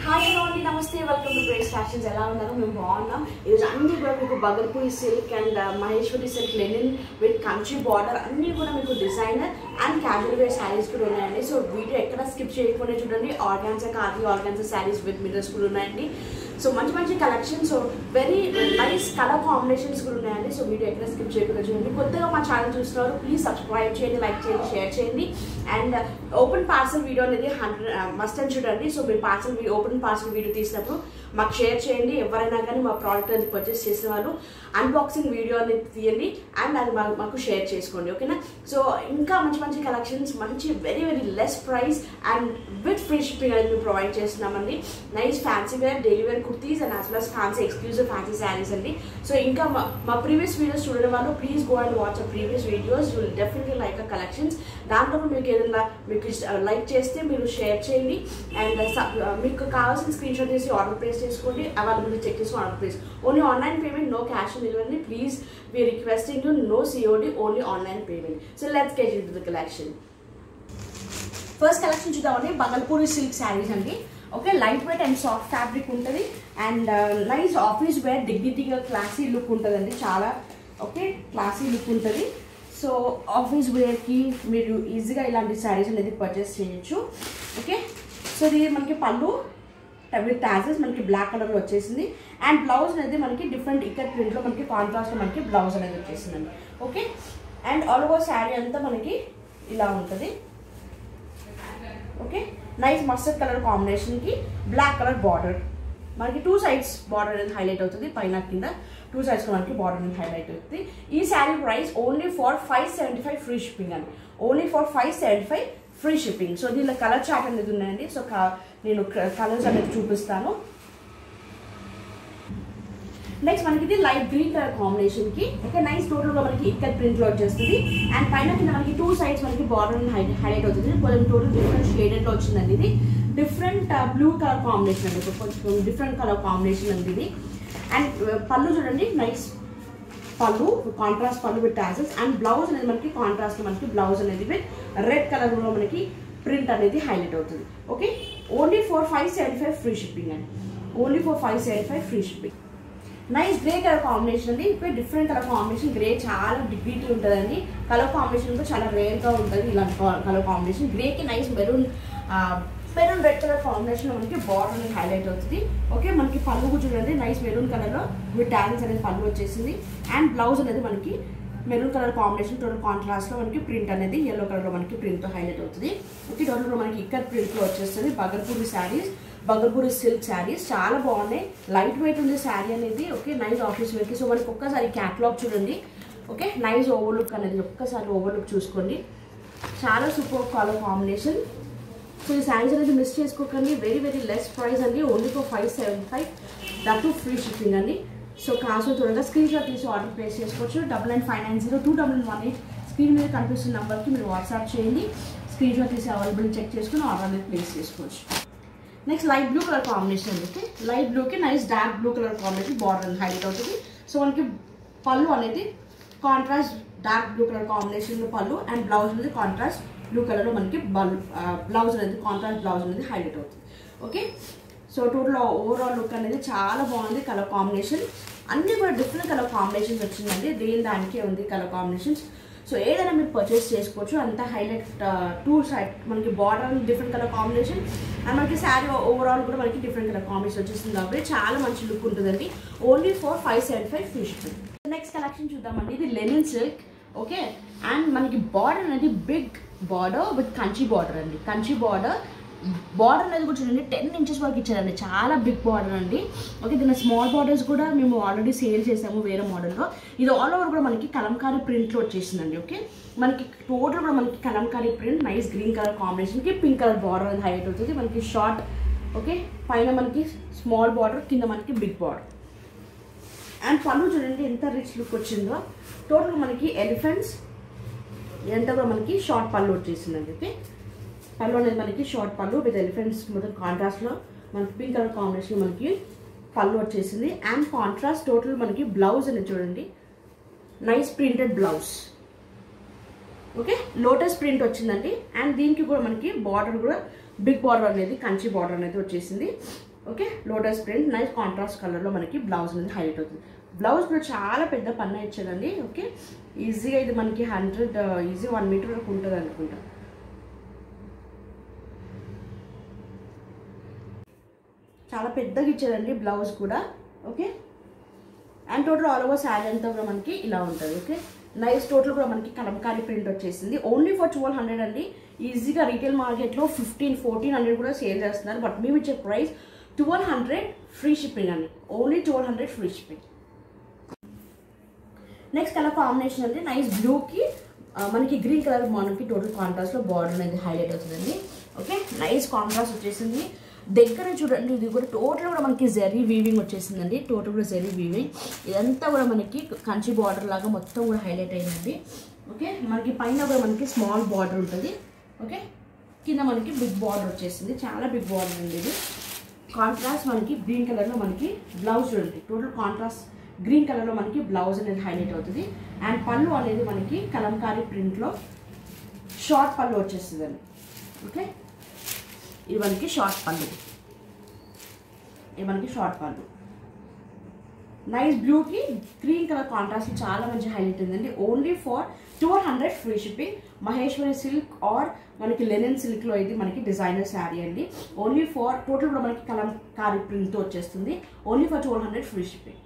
hi hello అండి నమస్తే welcome to grace fashions ఎలా ఉన్నారు మేము బాగున్నాం ఈరోజు అన్ని కూడా మీకు Bhagalpuri silk and Maheshwari silk linen with Kanchi border అన్ని కూడా మీకు designer and casual wear saris కూడా ఉన్నాయండి సో వీడియో ఎక్కడ స్కిప్ చేయకుండా చూడండి organza curly organza saris with mirrors కూడా ఉన్నాయండి సో మంచి మంచి collection so very nice colour combinations కూడా ఉన్నాయండి సో వీడియో ఎక్కడ స్కిప్ చేయకుండా చూడండి కొత్తగా మా ఛానల్ చూస్తున్నారు ప్లీజ్ సబ్స్క్రైబ్ చేయండి లైక్ చేయండి షేర్ చేయండి అండ్ ఓపెన్ పార్సల్ వీడియో అనేది హండ్రెడ్ మస్ట్ అని చూడండి సో మీరు పార్సల్ ఓపెన్ పార్సల్ వీడియో తీసినప్పుడు మాకు షేర్ చేయండి ఎవరైనా కానీ మా ప్రోడక్ట్ అనేది పర్చేస్ చేసిన వాళ్ళు అన్బాక్సింగ్ వీడియో అనేది తీయండి అండ్ అది మా- మాకు షేర్ చేసుకోండి ఓకేనా సో ఇంకా మంచి మంచి కలెక్షన్స్ మంచి very very less price and with free shipping అనేది మేము ప్రొవైడ్ చేస్తున్నామండి nice fancy wear daily wear kurtis and as well fancy exclusive fancy saris అండి సో ఇంకా మా మా ప్రీవియస్ వీడియోస్ చూడడం వాళ్ళు please go and watch previous videos you will definitely like uh collections దాంట్లో మీకు ఏదైనా మీకు లైక్ చేస్తే మీరు షేర్ చేయండి అండ్ మీకు కావాల్సిన స్క్రీన్ షాట్ తీసి ఆర్డర్ ప్లేస్ చేసుకోండి అవైలబిలిటీ చెక్ చేసుకుని order place only online payment no cash on delivery please we requesting to no COD only online payment so let's get in to the collection first collection చూద్దామండి Bhagalpuri silk saris అండి okay light weight and soft fabric ఉంటుంది and nice office wear డిగ్నిటీగా classy look ఉంటుందండి చాలా okay classy look ఉంటుంది so office వేర్కి మీరు ఈజీగా ఇలాంటి శారీస్ అనేది పర్చేస్ చేయొచ్చు ఓకే సో ఇది మనకి పళ్ళు విత్ టాజెస్ మనకి బ్లాక్ కలర్లో వచ్చేసింది అండ్ బ్లౌజ్ అనేది మనకి డిఫరెంట్ ఇక్కత్ ప్రింట్లో మనకి కాంట్రాస్ట్లో మనకి బ్లౌజ్ అనేది వచ్చేసిందండి okay and all over sari అంతా మనకి ఇలా ఉంటుంది ఓకే నైస్ మస్టర్డ్ కలర్ కాంబినేషన్కి బ్లాక్ కలర్ బార్డర్ మనకి టూ సైడ్స్ బార్డర్ అనేది హైలైట్ అవుతుంది పైన కింద టూ సైడ్స్ మనకి బార్డర్ అనేది హైలైట్ అవుతుంది ఈ sari price only for five seventy five free shipping అండి only for five seventy five free shipping so దీనిలో కలర్ చార్ట్ అనేది ఉన్నాయండి సో నేను కలర్స్ అనేది చూపిస్తాను నెక్స్ట్ మనకి ఇది లైట్ గ్రీన్ కలర్ కాంబినేషన్ కి ఓకే నైస్ టోటల్ గా మనకి ఇక్కత్ ప్రింట్ లో వచ్చేస్తుంది అండ్ పైన కింద మనకి టూ సైడ్స్ మనకి బార్డర్ హైలైట్ అవుతుంది కొంచెం టోటల్ డిఫరెంట్ షేడెడ్ లో వచ్చిందండి ఇది డిఫరెంట్ బ్లూ కలర్ కాంబినేషన్ అండి ఒక కొంచెం డిఫరెంట్ కలర్ కాంబినేషన్ అండి ఇది అండ్ పళ్ళు చూడండి నైస్ పళ్ళు కాంట్రాస్ట్ పళ్ళు విత్ టాజెస్ అండ్ బ్లౌజ్ అనేది మనకి కాంట్రాస్ట్ మనకి బ్లౌజ్ అనేది విత్ రెడ్ కలర్ లో మనకి ప్రింట్ అనేది హైలైట్ అవుతుంది okay only for five seventy five free shipping అండి only for five seventy five free shipping nice grey colour combination అండి ఇప్పుడు డిఫరెంట్ కలర్ కాంబినేషన్ గ్రే చాలా డిగ్నిటీ ఉంటుందండి కలర్ కాంబినేషన్ కూడా చాలా రేర్గా ఉంటుంది ఇలాంటి కలర్ కాంబినేషన్ గ్రేకి nice maroon maroon red colour combination మనకి బార్డర్ అనేది హైలైట్ అవుతుంది ఓకే మనకి పళ్ళు కూడా చూడండి నైస్ మెరూన్ కలర్లో విత్ టాలెన్స్ అనేది పళ్ళు వచ్చేసింది అండ్ బ్లౌజ్ అనేది మనకి మెరూన్ కలర్ కాంబినేషన్ టోటల్ కాంట్రాస్ట్లో మనకి ప్రింట్ అనేది ఎల్లో కలర్లో మనకి ప్రింట్తో హైలైట్ అవుతుంది ఓకే టోటల్గా మనకి ఇక్కడ ప్రింట్లో వచ్చేస్తుంది బగల్పూరి శారీస్ బగల్పూరి సిల్క్ శారీస్ చాలా బాగున్నాయి లైట్ వెయిట్ ఉంది శారీ అనేది ఓకే నైస్ ఆఫీస్ వేర్కి సో మనకి ఒక్కసారి క్యాటలాగ్ చూడండి ఓకే నైస్ ఓవర్లుక్ అనేది ఒక్కసారి ఓవర్లుక్ చూసుకోండి చాలా సూపర్ కలర్ కాంబినేషన్ సో ఈ శారీస్ అనేది మిస్ చేసుకోకండి వెరీ వెరీ లెస్ ప్రైస్ అండి only for five seven five that too free shipping అండి సో కాసు త్వరగా స్క్రీన్ షాట్ తీసి ఆర్డర్ ప్లేస్ చేసుకోవచ్చు double nine five nine zero two double one eight screen మీద కనిపిస్తున్న నెంబర్కి మీరు వాట్సాప్ చేయండి స్క్రీన్ షాట్ తీసి అవైలబుల్ చెక్ చేసుకుని ఆర్డర్ అనేది ప్లేస్ చేసుకోవచ్చు next light blue colour combination అండి లైట్ బ్లూకి nice dark blue colour combination border highlight అవుతుంది సో మనకి పళ్ళు అనేది contrast dark blue colour combination pallu and blouse అనేది కాంట్రాస్ట్ బ్లూ కలర్లో మనకి బల్ బ్లౌజ్ అనేది కాంట్రాస్ట్ బ్లౌజ్ అనేది హైలైట్ అవుతుంది okay so total overall look అనేది చాలా బాగుంది కలర్ కాంబినేషన్ అన్నీ కూడా డిఫరెంట్ కలర్ కాంబినేషన్స్ వచ్చిందండి దేని దానికే ఉంది కలర్ కాంబినేషన్స్ సో ఏదైనా మీరు పర్చేస్ చేసుకోవచ్చు అంత హైలైట్ టూ సైడ్ మనకి border different colour combination and మనకి శారీ ఓవరాల్ కూడా మనకి డిఫరెంట్ కలర్ కాంబినేషన్ వచ్చేసింది కాబట్టి చాలా మంచి లుక్ ఉంటుందండి only for five seven five free shipping next collection చూద్దామండి ఇది లెనిన్ సిల్క్ ఓకే అండ్ మనకి బార్డర్ అనేది big border with Kanchi border అండి కంచి బార్డర్ బార్డర్ అనేది కూడా చూడండి టెన్ ఇంచెస్ వరకు ఇచ్చారండి చాలా బిగ్ బార్డర్ అండి ఓకే దీని స్మాల్ బార్డర్స్ కూడా మేము ఆల్రెడీ సేల్ చేసాము వేరే మోడల్లో ఇది ఆల్ ఓవర్ కూడా మనకి కలంకారీ ప్రింట్లో వచ్చేసిందండి ఓకే మనకి టోటల్ కూడా మనకి Kalamkari print nice green colour కాంబినేషన్కి పింక్ కలర్ బార్డర్ అనేది హైలైట్ అవుతుంది మనకి షార్ట్ ఓకే పైన మనకి స్మాల్ బార్డర్ కింద మనకి బిగ్ బార్డర్ అండ్ పళ్ళు చూడండి ఎంత రిచ్ లుక్ వచ్చిందో టోటల్ మనకి ఎలిఫెంట్స్ ఎంత కూడా మనకి షార్ట్ పళ్ళు వచ్చేసిందండి ఓకే పళ్ళు అనేది మనకి షార్ట్ పళ్ళు విత్ ఎలిఫెంట్స్ మొత్తం కాంట్రాస్ట్లో మనకి పింక్ కలర్ కాంబినేషన్ మనకి పళ్ళు వచ్చేసింది అండ్ కాంట్రాస్ట్ టోటల్ మనకి బ్లౌజ్ అనేది చూడండి nice printed blouse okay lotus print వచ్చిందండి అండ్ దీనికి కూడా మనకి బార్డర్ కూడా బిగ్ బార్డర్ అనేది కంచి బార్డర్ అనేది వచ్చేసింది okay lotus print nice contrast కలర్లో మనకి బ్లౌజ్ అనేది హైలైట్ అవుతుంది బ్లౌజ్ కూడా చాలా పెద్ద పన్న ఇచ్చారండి ఓకే ఈజీగా ఇది మనకి హండ్రెడ్ ఈజీ వన్ మీటర్ వరకు ఉంటుంది అనుకుంటా చాలా పెద్దగా ఇచ్చారండి బ్లౌజ్ కూడా okay and total all over sari అంతా కూడా మనకి ఇలా ఉంటుంది ఓకే నైస్ టోటల్ కూడా మనకి కలంకారీ ప్రింట్ వచ్చేసింది ఓన్లీ ఫర్ ట్వెల్వ్ హండ్రెడ్ అండి ఈజీగా రీటైల్ మార్కెట్లో ఫిఫ్టీన్ ఫోర్టీన్ హండ్రెడ్ కూడా సేల్ చేస్తున్నారు బట్ మేము ఇచ్చే price twelve hundred free shipping అండి only twelve hundred free shipping next colour combination అంటే నైస్ బ్లూకి మనకి గ్రీన్ కలర్ మనకి టోటల్ కాంట్రాస్ట్లో బార్డర్ అనేది హైలైట్ అవుతుందండి ఓకే నైస్ కాంట్రాస్ట్ వచ్చేసింది దగ్గర చూడండి ఇది కూడా టోటల్ కూడా మనకి జెరీ వీవింగ్ వచ్చేసిందండి టోటల్ కూడా జెరీ వీవింగ్ ఇదంతా కూడా మనకి కంచి బార్డర్ లాగా మొత్తం కూడా హైలైట్ అయిందండి ఓకే మనకి పైన కూడా మనకి స్మాల్ బార్డర్ ఉంటుంది ఓకే కింద మనకి బిగ్ బార్డర్ వచ్చేసింది చాలా బిగ్ బార్డర్ ఉంది ఇది కాంట్రాస్ట్ మనకి గ్రీన్ కలర్లో మనకి బ్లౌజ్ చూడండి టోటల్ కాంట్రాస్ట్ గ్రీన్ కలర్లో మనకి బ్లౌజ్ అనేది హైలైట్ అవుతుంది అండ్ పళ్ళు అనేది మనకి కలంకారీ ప్రింట్లో షార్ట్ పళ్ళు వచ్చేస్తుందండి ఓకే ఇది మనకి షార్ట్ పళ్ళు ఇది మనకి షార్ట్ పళ్ళు నైస్ బ్లూకి గ్రీన్ కలర్ కాంట్రాస్ట్ చాలా మంచి హైలైట్ ఉందండి only for two hundred free shipping Maheshwari silk or మనకి లెనిన్ సిల్క్లో ఇది మనకి డిజైనర్ శారీ అండి ఓన్లీ ఫర్ టోటల్ కూడా మనకి కలంకారీ ప్రింట్తో వచ్చేస్తుంది only for two hundred free shipping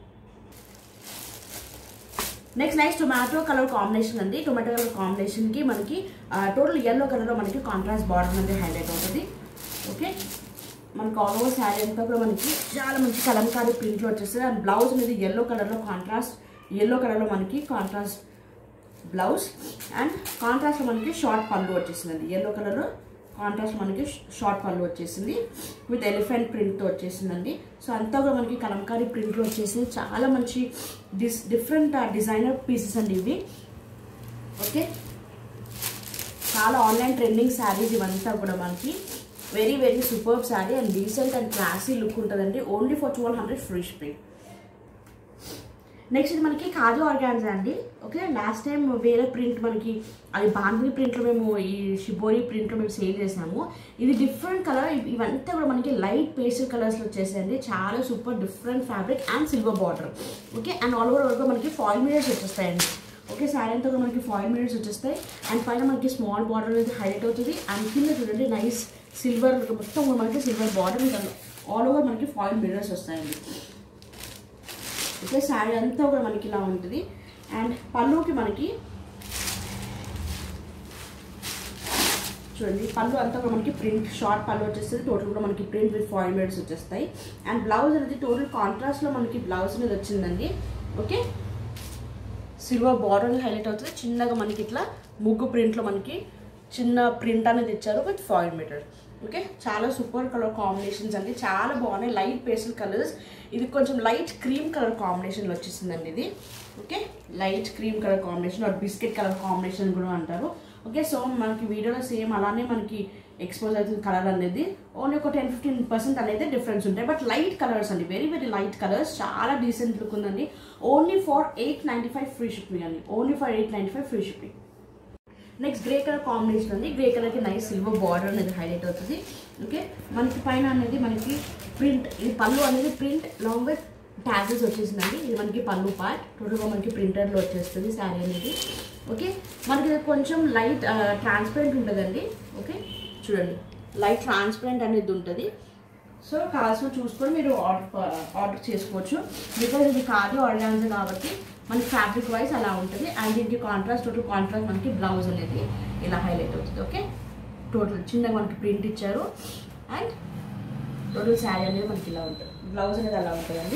next nice tomato colour combination అండి టొమాటో కలర్ కాంబినేషన్కి మనకి టోటల్ ఎల్లో కలర్లో మనకి కాంట్రాస్ట్ బార్డర్ అనేది హైలైట్ అవుతుంది ఓకే మనకి ఆల్ ఓవర్ శారీ అంతా కూడా మనకి చాలా మంచి కలంకారీ ప్రింట్లో వచ్చేస్తుంది అండ్ బ్లౌజ్ అనేది ఎల్లో కలర్లో కాంట్రాస్ట్ ఎల్లో కలర్లో మనకి కాంట్రాస్ట్ బ్లౌజ్ అండ్ కాంట్రాస్ట్ మనకి షార్ట్ పళ్ళు వచ్చేసిందండి ఎల్లో కలర్లో కాంట్రాస్ట్ మనకి షార్ట్ పళ్ళు వచ్చేసింది విత్ ఎలిఫెంట్ ప్రింట్తో వచ్చేసిందండి సో అంతా కూడా మనకి కలంకారీ ప్రింట్లో వచ్చేసింది చాలా మంచి డిస్ డిఫరెంట్ డిజైనర్ పీసెస్ అండి ఇవి ఓకే చాలా ఆన్లైన్ ట్రెండింగ్ శారీస్ ఇవంతా కూడా మనకి very very super sari and decent and classy look ఉంటుందండి only for twelve hundred free shipping next ఇది మనకి కాజు ఆర్గాన్స్ అండి ఓకే లాస్ట్ టైం వేరే ప్రింట్ మనకి అది బాంధవి ప్రింట్లో మేము ఈ షిబోరి ప్రింట్లో మేము సేల్ చేసాము ఇది డిఫరెంట్ కలర్ ఇవంతా కూడా మనకి లైట్ పేస్టల్ కలర్స్లో వచ్చేసాయండి చాలా super different fabric and silver border okay and all over వరకు మనకి ఫాయిల్ మీడియర్స్ వచ్చేస్తాయండి ఓకే శారీ అంతా కూడా మనకి ఫాయిల్ మీడియర్స్ వచ్చేస్తాయి అండ్ పైన మనకి స్మాల్ బార్డర్ అనేది హైలైట్ అవుతుంది అండ్ కింద చూడండి నైస్ సిల్వర్ మొత్తం కూడా మనకి సిల్వర్ బార్డర్ ఆల్ ఓవర్ మనకి ఫాయిల్ మిర్రర్స్ వస్తాయండి ఓకే శారీ అంతా కూడా మనకి ఇలా ఉంటుంది అండ్ పళ్ళుకి మనకి చూడండి పళ్ళు అంతా కూడా మనకి ప్రింట్ షార్ట్ పళ్ళు వచ్చేస్తుంది టోటల్ కూడా మనకి ప్రింట్ విత్ ఫాయిల్ మీటర్స్ వచ్చేస్తాయి అండ్ బ్లౌజ్ అనేది టోటల్ కాంట్రాస్ట్లో మనకి బ్లౌజ్ అనేది వచ్చిందండి ఓకే సిల్వర్ బార్డర్ హైలైట్ అవుతుంది చిన్నగా మనకి ఇట్లా ముగ్గు ప్రింట్లో మనకి చిన్న ప్రింట్ అనేది ఇచ్చారు విత్ ఫాయిల్ మీటర్ ఓకే చాలా సూపర్ కలర్ కాంబినేషన్స్ అండి చాలా బాగున్నాయి లైట్ పేస్టల్ కలర్స్ ఇది కొంచెం లైట్ క్రీమ్ కలర్ కాంబినేషన్లో వచ్చేసిందండి ఇది okay light cream colour combination or biscuit colour combination కూడా అంటారు ఓకే సో మనకి వీడియోలో సేమ్ అలానే మనకి ఎక్స్పోజ్ అవుతుంది కలర్ అనేది ఓన్లీ ఒక టెన్ ఫిఫ్టీన్ పర్సెంట్ అనేది డిఫరెన్స్ ఉంటాయి బట్ లైట్ కలర్స్ అండి వెరీ వెరీ లైట్ కలర్స్ చాలా డీసెంట్ లుక్ ఉందండి only for eight ninety five free shipping అండి only for eight ninety five free shipping next grey colour combination ఉంది grey కలర్కి nice silver border అనేది highlight అవుతుంది okay మనకి పైన అనేది మనకి ప్రింట్ ఇది పళ్ళు అనేది ప్రింట్ లాంగ్ విత్ ట్యాగిల్స్ వచ్చేసిందండి ఇది మనకి పళ్ళు పార్ట్ టోటల్గా మనకి ప్రింటర్లో వచ్చేస్తుంది శారీ అనేది ఓకే మనకి ఇది కొంచెం లైట్ ట్రాన్స్పరెంట్ ఉంటుందండి ఓకే చూడండి లైట్ ట్రాన్స్పరెంట్ అనేది ఉంటుంది సో కావాల్సిన చూసుకొని మీరు ఆర్డర్ ఆర్డర్ చేసుకోవచ్చు బికాజ్ ఇది కాదు ఆర్గాన్స్ కాబట్టి మనకి ఫ్యాబ్రిక్ వైజ్ అలా ఉంటుంది అండ్ దీనికి కాంట్రాస్ట్ టోటల్ కాంట్రాస్ట్ మనకి బ్లౌజ్ అనేది ఇలా హైలైట్ అవుతుంది ఓకే టోటల్ చిన్నగా మనకి ప్రింట్ ఇచ్చారు అండ్ టోటల్ శారీ అనేది మనకి ఇలా ఉంటుంది బ్లౌజ్ అనేది అలా ఉంటుందండి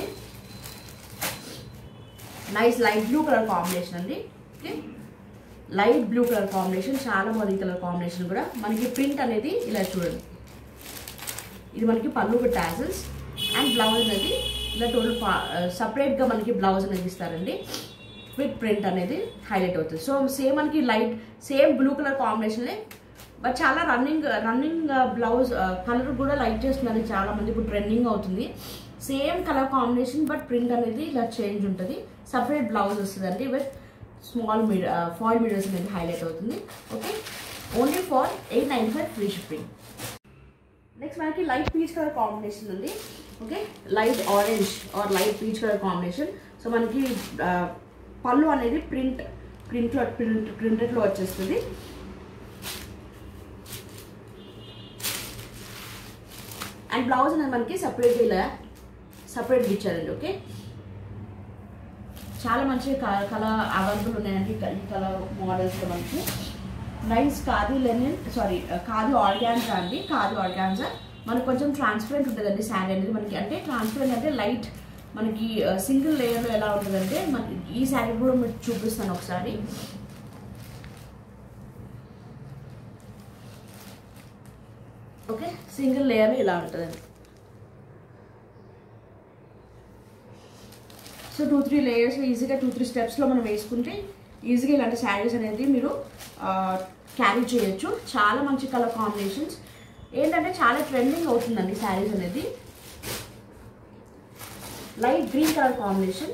nice light blue colour combination అండి okay light blue colour combination చాలా బాగుంది కలర్ కాంబినేషన్ కూడా మనకి ప్రింట్ అనేది ఇలా చూడండి ఇది మనకి పళ్ళు టాజల్స్ అండ్ బ్లౌజ్ అనేది ఇలా టోటల్ సపరేట్గా మనకి బ్లౌజ్ అనేది ఇస్తారండి విత్ ప్రింట్ అనేది హైలైట్ అవుతుంది సో సేమ్ మనకి లైట్ సేమ్ బ్లూ కలర్ కాంబినేషనే బట్ చాలా రన్నింగ్ రన్నింగ్ బ్లౌజ్ కలర్ కూడా లైట్ చేస్తున్నారు చాలా మంది ఇప్పుడు ట్రెండింగ్ అవుతుంది same colour combination but print అనేది ఇలా చేంజ్ ఉంటుంది సపరేట్ బ్లౌజ్ వస్తుందండి విత్ స్మాల్ మీడ్ ఫాయిల్ మీడియర్స్ అనేది హైలైట్ అవుతుంది okay only for eight nine five free shipping next మనకి లైట్ పీచ్ కలర్ కాంబినేషన్ ఉంది okay light orange are light peach colour combination so మనకి ఆ, పళ్ళు అనేది ప్రింట్ ప్రింట్లో ప్రింట్ ప్రింటెడ్లో వచ్చేస్తుంది అండ్ బ్లౌజ్ అనేది మనకి సపరేట్ ఇలా సపరేట్ ఇచ్చారండి ఓకే చాలా మంచి కలర్ అవైలబుల్ ఉన్నాయండి ఈ కలర్ మోడల్స్ మనకి nice khadi linen sorry khadi organza అండి కాది ఆర్గాన్జా మనకు కొంచెం ట్రాన్స్పరెంట్ ఉంటుందండి శారీ అనేది మనకి అంటే ట్రాన్స్పరెంట్ అంటే లైట్ మనకి సింగిల్ లేయర్లో ఎలా ఉంటుందంటే మనకి ఈ శారీ కూడా మీకు చూపిస్తాను ఒకసారి ఓకే సింగిల్ లేయర్ ఇలా ఉంటుందండి సో టూ త్రీ లేయర్స్ ఈజీగా టూ త్రీ స్టెప్స్లో మనం వేసుకుంటే ఈజీగా ఇలాంటి శారీస్ అనేది మీరు క్యారీ చేయొచ్చు చాలా మంచి కలర్ కాంబినేషన్స్ ఏంటంటే చాలా ట్రెండింగ్ అవుతుందండి శారీస్ అనేది light green colour combination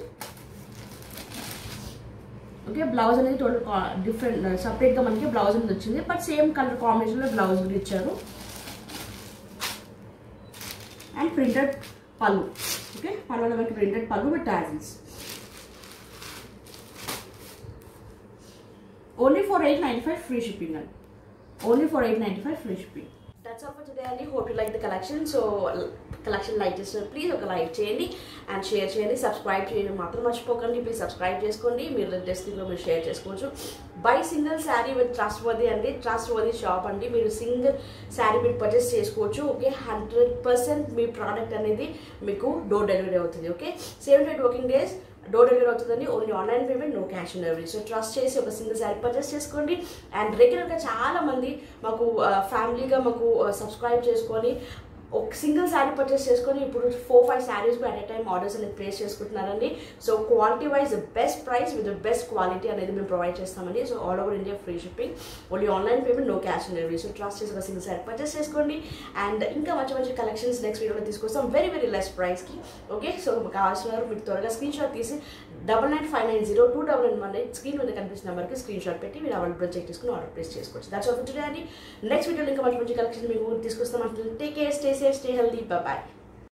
okay blouse అనేది టోటల్ డిఫరెంట్ సపరేట్గా మనకి బ్లౌజ్ అనేది వచ్చింది బట్ సేమ్ కలర్ కాంబినేషన్లో బ్లౌజ్ కూడా ఇచ్చారు అండ్ ప్రింటెడ్ పళ్ళు ఓకే పళ్ళలో మనకి printed pallu with tassels only for eight ninety five free shipping అండి only for eight ninety five free shipping that's all for today అండి hope you like the collection so collection like చేసిన please ఒక like చేయండి and share చేయండి subscribe చేయడం మాత్రం మర్చిపోకండి please subscribe చేసుకోండి మీరు డెస్క్రిప్లో మీరు షేర్ చేసుకోవచ్చు buy single sari with trustworthy అండి ట్రస్ట్ వర్ది షాప్ అండి మీరు సింగిల్ శారీ మీరు పర్చేస్ చేసుకోవచ్చు ఓకే హండ్రెడ్ పర్సెంట్ మీ ప్రోడక్ట్ అనేది మీకు డోర్ డెలివరీ అవుతుంది okay seven eight working days door delivery అవుతుందండి only online payment no cash on delivery so trust చేసి ఒక సింగిల్ శారీ పర్చేస్ చేసుకోండి అండ్ రెగ్యులర్గా చాలా మంది మాకు ఫ్యామిలీగా మాకు సబ్స్క్రైబ్ చేసుకొని ఒక సింగిల్ శారీ పర్చేస్ చేసుకొని ఇప్పుడు four five saris at a time orders అనేది ప్లేస్ చేసుకుంటున్నారండి so quality wise best price with best quality అనేది మేము ప్రొవైడ్ చేస్తామండి so all over India free shipping only online payment no cash on delivery so trust చేసి ఒక single sari purchase చేసుకోండి and ఇంకా మంచి మంచి కలెక్షన్స్ నెక్స్ట్ వీడియోలో తీసుకొస్తాం వెరీ వెరీ లెస్ ప్రైస్కి ఓకే సో మీకు కావాల్సిన వారు మీకు త్వరగా స్క్రీన్ షాట్ తీసి double nine five nine zero two double nine one eight screen మీద కనిపిస్తున్న నెంబర్కి స్క్రీన్ షాట్ పెట్టి మీరు అవైలబుల్ చెక్ చేసుకుని ఆర్డర్ ప్లేస్ చేసుకోవచ్చు దాట్స్ ఆల్ ఫర్ టుడే అండి నెక్స్ట్ వీడియోలో ఇంకా మంచి మంచి కలెక్షన్ మీకు తీసుకొస్తాం అంటే take care stay safe stay healthy bye